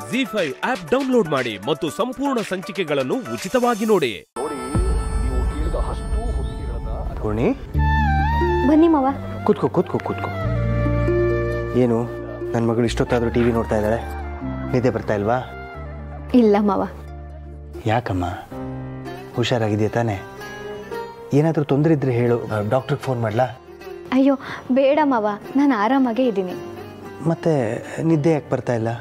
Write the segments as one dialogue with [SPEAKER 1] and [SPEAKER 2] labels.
[SPEAKER 1] G five app download ಮಾಡಿ ಮತ್ತು ಸಂಪೂರ್ಣ ಸಂಚಿಕೆಗಳನ್ನು ಉಚಿತವಾಗಿ ನೋಡಿ
[SPEAKER 2] ಪೂರ್ಣಿ
[SPEAKER 3] ಬನ್ನಿ ಮಾವ
[SPEAKER 2] ಕೂತ್ಕೋ ಕೂತ್ಕೋ ಕೂತ್ಕೋ ಏನು ನನ್ನ ಮಗಳು ಇಷ್ಟೊತ್ತಾದರೂ ಟಿ ವಿ ನೋಡ್ತಾ ಇದ್ದಾಳೆ ನಿದ್ದೆ ಬರ್ತಾ ಇಲ್ವಾ
[SPEAKER 3] ಇಲ್ಲ ಮಾವ
[SPEAKER 2] ಯಾಕಮ್ಮ ಹುಷಾರಾಗಿದೆಯಾ ತಾನೇ ಏನಾದರೂ ತೊಂದರೆ ಇದ್ರೆ ಹೇಳು ಡಾಕ್ಟ್ರಿಗೆ ಫೋನ್ ಮಾಡಲಾ
[SPEAKER 3] ಅಯ್ಯೋ ಬೇಡ ಮಾವ ನಾನು ಆರಾಮಾಗೇ ಇದ್ದೀನಿ
[SPEAKER 2] ಮತ್ತೆ ನಿದ್ದೆ ಯಾಕೆ ಬರ್ತಾ ಇಲ್ಲ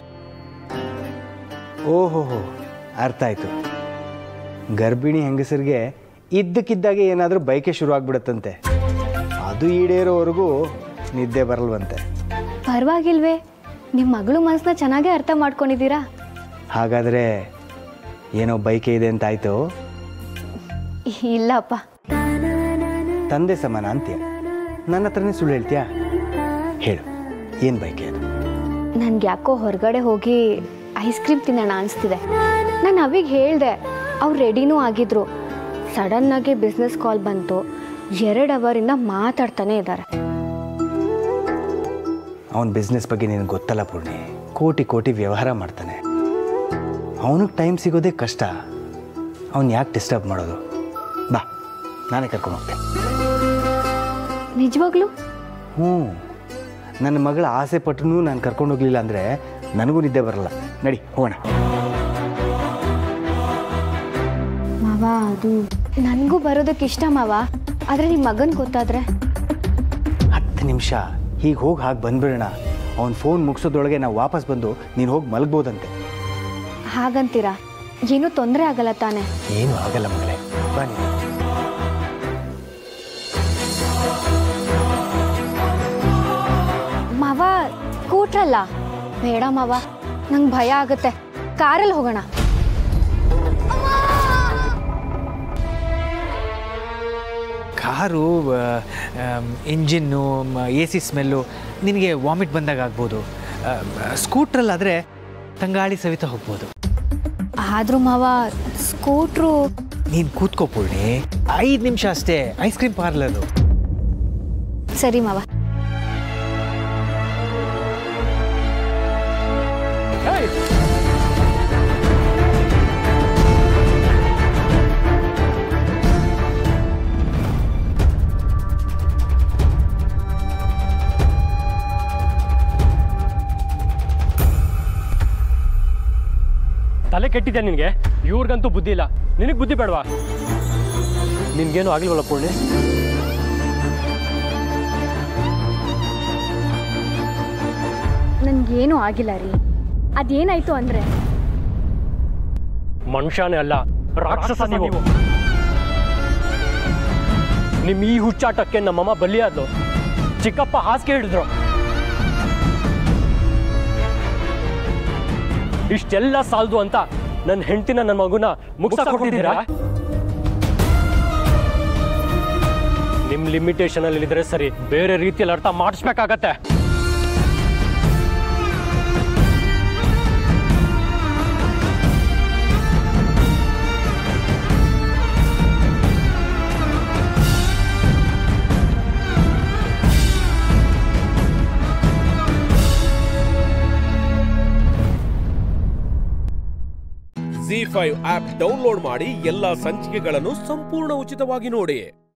[SPEAKER 2] ಓಹೋ ಹೋ ಅರ್ಥ ಆಯಿತು ಗರ್ಭಿಣಿ ಹೆಂಗಸರಿಗೆ ಇದ್ದಕ್ಕಿದ್ದಾಗೆ ಏನಾದರೂ ಬೈಕೆ ಶುರು ಆಗ್ಬಿಡುತ್ತಂತೆ ಅದು ಈಡೇರೋವರೆಗೂ ನಿದ್ದೆ ಬರಲ್ವಂತೆ
[SPEAKER 3] ಪರವಾಗಿಲ್ವೇ ನಿಮ್ಮ ಮಗಳು ಮನಸ್ಸನ್ನ ಚೆನ್ನಾಗೇ ಅರ್ಥ ಮಾಡ್ಕೊಂಡಿದ್ದೀರಾ
[SPEAKER 2] ಹಾಗಾದರೆ ಏನೋ ಬೈಕೆ ಇದೆ ಅಂತ ಆಯಿತು
[SPEAKER 3] ಇಲ್ಲಪ್ಪ
[SPEAKER 2] ತಂದೆ ಸಮಾನ ಅಂತ್ಯ ನನ್ನ ಹತ್ರನೇ ಸುಳ್ಳು ಹೇಳ್ತೀಯಾ ಹೇಳು ಏನು ಬೈಕೆ ಅದು
[SPEAKER 3] ನನ್ಗೆ ಯಾಕೋ ಹೊರಗಡೆ ಹೋಗಿ ಐಸ್ ಕ್ರೀಮ್ ತಿನ್ನೋಣ ಅನಿಸ್ತಿದೆ ನಾನು ಅವಿಗೆ ಹೇಳಿದೆ ಅವ್ರು ರೆಡಿನೂ ಆಗಿದ್ರು ಸಡನ್ನಾಗಿ ಬಿಸ್ನೆಸ್ ಕಾಲ್ ಬಂತು ಎರಡು ಅವರಿಂದ ಮಾತಾಡ್ತಾನೆ ಇದ್ದಾರೆ
[SPEAKER 2] ಅವನ ಬಿಸ್ನೆಸ್ ಬಗ್ಗೆ ನಿನಗೆ ಗೊತ್ತಲ್ಲ ಪೂರ್ಣಿ ಕೋಟಿ ಕೋಟಿ ವ್ಯವಹಾರ ಮಾಡ್ತಾನೆ ಅವನಿಗೆ ಟೈಮ್ ಸಿಗೋದೇ ಕಷ್ಟ ಅವನು ಯಾಕೆ ಡಿಸ್ಟರ್ಬ್ ಮಾಡೋದು ಬಾ ನಾನೇ ಕರ್ಕೊಂಡು ಹೋಗ್ತೇನೆ
[SPEAKER 3] ನಿಜವಾಗ್ಲೂ
[SPEAKER 2] ಹ್ಞೂ ನನ್ನ ಮಗಳ ಆಸೆ ಪಟ್ಟನು ನಾನು ಕರ್ಕೊಂಡು ಹೋಗ್ಲಿಲ್ಲ ಅಂದರೆ ನನಗೂ ನಿದ್ದೆ ಬರಲ್ಲ ನಡಿ ಹೋಗೋಣ
[SPEAKER 3] ಮಾವ ಅದು ನನಗೂ ಬರೋದಕ್ಕೆ ಇಷ್ಟ ಮಾವ ಆದರೆ ನಿಮ್ಮ ಮಗನ ಗೊತ್ತಾದ್ರೆ
[SPEAKER 2] ಹತ್ತು ನಿಮಿಷ ಹೀಗೆ ಹೋಗಿ ಹಾಗೆ ಬಂದ್ಬಿಡೋಣ ಅವ್ನ ಫೋನ್ ಮುಗಿಸೋದ್ರೊಳಗೆ ನಾವು ವಾಪಸ್ ಬಂದು ನೀನು ಹೋಗಿ ಮಲಗ್ಬೋದಂತೆ
[SPEAKER 3] ಹಾಗಂತೀರಾ ಏನೂ ತೊಂದರೆ ಆಗಲ್ಲ ತಾನೆ
[SPEAKER 2] ಏನು ಆಗಲ್ಲ ಮಗಳೇ ಬನ್ನಿ
[SPEAKER 3] ಮಾವ ಸ್ಕೂಟ್ರಲ್ಲ ಬೇಡ ಮಾವ ನಂಗೆ ಭಯ ಆಗುತ್ತೆ ಕಾರಲ್ಲಿ ಹೋಗೋಣ
[SPEAKER 4] car engine A C smell ನಿನಗೆ ವಾಮಿಟ್ ಬಂದಾಗ ಆಗ್ಬೋದು ಸ್ಕೂಟ್ರಲ್ಲಾದರೆ ತಂಗಾಳಿ ಸವಿತಾ ಹೋಗ್ಬೋದು
[SPEAKER 3] ಆದರೂ ಮಾವ ಸ್ಕೂಟ್ರು
[SPEAKER 4] ನೀನು ಕೂತ್ಕೋ ಪೂರ್ಣಿ ಐದು ನಿಮಿಷ ಅಷ್ಟೇ ಐಸ್ ಕ್ರೀಮ್ ಪಾರ್ಲರು
[SPEAKER 3] ಸರಿ ಮಾವ
[SPEAKER 5] ತಲೆ ಕೆಟ್ಟಿದೆ ನಿನಗೆ ಇವ್ರಿಗಂತೂ ಬುದ್ಧಿ ಇಲ್ಲ ನಿನಗೆ ಬುದ್ಧಿ ಬೇಡವಾ ನಿನ್ಗೇನು ಆಗಿಲ್ವಲ್ಲ ಪೂರ್ಣಿ
[SPEAKER 3] ನನಗೇನು ಆಗಿಲ್ಲ ರೀ ಅದೇನಾಯ್ತು ಅಂದರೆ
[SPEAKER 5] ಮನುಷ್ಯನೇ ಅಲ್ಲ ರಾಕ್ಷಸ ನೀವು ನಿಮ್ ಈ ಹುಚ್ಚಾಟಕ್ಕೆ ನಮ್ಮಮ್ಮ ಬಲಿಯಾದ್ಲು ಚಿಕ್ಕಪ್ಪ ಹಾಸಿಗೆ ಹಿಡಿದ್ರು ಇಷ್ಟೆಲ್ಲ ಸಾಲದು ಅಂತ ನನ್ನ ಹೆಂಡತಿನ ನನ್ನ ಮಗುನ ಮುಗಿಸಕ್ ಕೊಟ್ಟಿದ್ದೀರಾ ನಿಮ್ ಲಿಮಿಟೇಷನ್ ಅಲ್ಲಿ ಇದ್ರೆ ಸರಿ ಬೇರೆ ರೀತಿಯಲ್ಲಿ ಅರ್ಥ ಮಾಡಿಸ್ಬೇಕಾಗತ್ತೆ
[SPEAKER 1] ಜಿ ಫೈವ್ ಆಪ್ ಡೌನ್ಲೋಡ್ ಮಾಡಿ ಎಲ್ಲಾ ಸಂಚಿಕೆಗಳನ್ನು ಸಂಪೂರ್ಣ ಉಚಿತವಾಗಿ ನೋಡಿ